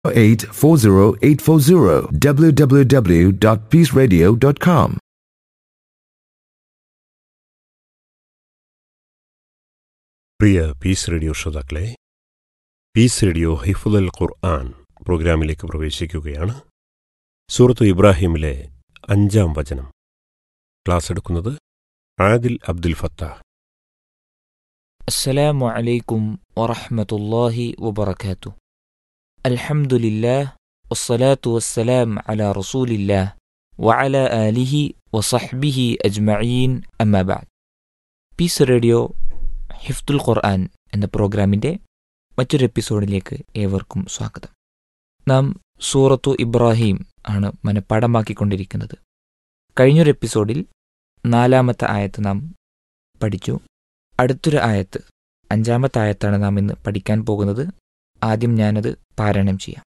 0840840 www.peaceradio.com. പ്രിയ Peace Radio ശ്രോതാക്കളെ Peace Radio ഹിഫുദൽ ഖുർആൻ പ്രോഗ്രാമിലേക്ക് പ്രവേശിക്കുകയാണ് സൂറത്തു ഇബ്രാഹിമിലെ അഞ്ചാം വചനം ക്ലാസ് എടുക്കുന്നത് ആദിൽ അബ്ദുൽ ഫത്താഹ് السلام عليكم ورحمة الله وبركاته الحمد لله والصلاة والسلام على رسول الله وعلى آله وصحبه أجمعين أما بعد പീസ് റേഡിയോ ഹിഫ്തുൽ ഖുർആൻ എന്ന പ്രോഗ്രാമിൻ്റെ മറ്റൊരു എപ്പിസോഡിലേക്ക് ഏവർക്കും സ്വാഗതം നാം സൂറത്തു ഇബ്രാഹിം ആണ് മനഃപ്പാടമാക്കിക്കൊണ്ടിരിക്കുന്നത് കഴിഞ്ഞൊരു എപ്പിസോഡിൽ നാലാമത്തെ ആയത്ത് നാം പഠിച്ചു അടുത്തൊരു ആയത്ത് അഞ്ചാമത്തെ ആയത്താണ് നാം ഇന്ന് പഠിക്കാൻ പോകുന്നത് ആദ്യം ഞാനത് പാരായണം ചെയ്യാം